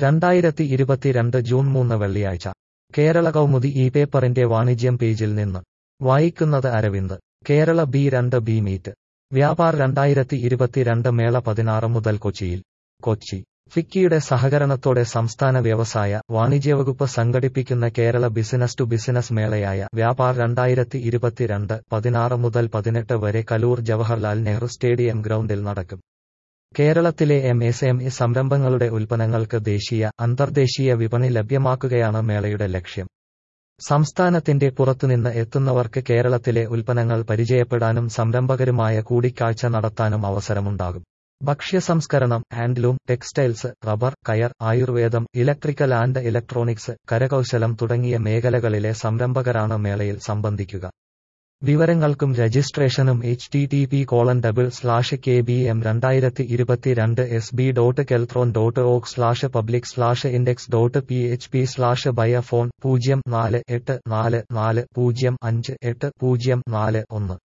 രണ്ടായിരത്തി ഇരുപത്തിരണ്ട് ജൂൺ മൂന്ന് വെള്ളിയാഴ്ച കേരള കൗമുദി ഈ പേപ്പറിന്റെ വാണിജ്യം പേജിൽ നിന്ന് വായിക്കുന്നത് അരവിന്ദ് കേരള ബി രണ്ട് ബി മീറ്റ് വ്യാപാർ രണ്ടായിരത്തി ഇരുപത്തിരണ്ട് മേള പതിനാറ് മുതൽ കൊച്ചിയിൽ കൊച്ചി ഫിക്കിയുടെ സഹകരണത്തോടെ സംസ്ഥാന വ്യവസായ വാണിജ്യവകുപ്പ് സംഘടിപ്പിക്കുന്ന കേരള ബിസിനസ് ടു ബിസിനസ് മേളയായ വ്യാപാർ രണ്ടായിരത്തി ഇരുപത്തിരണ്ട് പതിനാറ് മുതൽ പതിനെട്ട് വരെ കലൂർ ജവഹർലാൽ നെഹ്റു സ്റ്റേഡിയം ഗ്രൗണ്ടിൽ നടക്കും കേരളത്തിലെ എം എസ് എം ഇ സംരംഭങ്ങളുടെ ഉൽപ്പന്നങ്ങൾക്ക് ദേശീയ അന്തർദേശീയ വിപണി ലഭ്യമാക്കുകയാണ് മേളയുടെ ലക്ഷ്യം സംസ്ഥാനത്തിന്റെ പുറത്തുനിന്ന് എത്തുന്നവർക്ക് കേരളത്തിലെ ഉൽപ്പന്നങ്ങൾ പരിചയപ്പെടാനും സംരംഭകരുമായ കൂടിക്കാഴ്ച നടത്താനും അവസരമുണ്ടാകും ഭക്ഷ്യസംസ്കരണം ഹാൻഡ്ലൂം ടെക്സ്റ്റൈൽസ് റബ്ബർ കയർ ആയുർവേദം ഇലക്ട്രിക്കൽ ആൻഡ് ഇലക്ട്രോണിക്സ് കരകൗശലം തുടങ്ങിയ മേഖലകളിലെ സംരംഭകരാണ് മേളയിൽ സംബന്ധിക്കുക വിവരങ്ങൾക്കും രജിസ്ട്രേഷനും H T T P colon double slash K B M രണ്ടായിരത്തി ഇരുപത്തിരണ്ട് S B dot Keltron dot org slash public slash index dot P H P slash ബയ ഫോൺ പൂജ്യം നാല് എട്ട് നാല് നാല് പൂജ്യം അഞ്ച് എട്ട് പൂജ്യം നാല് ഒന്ന്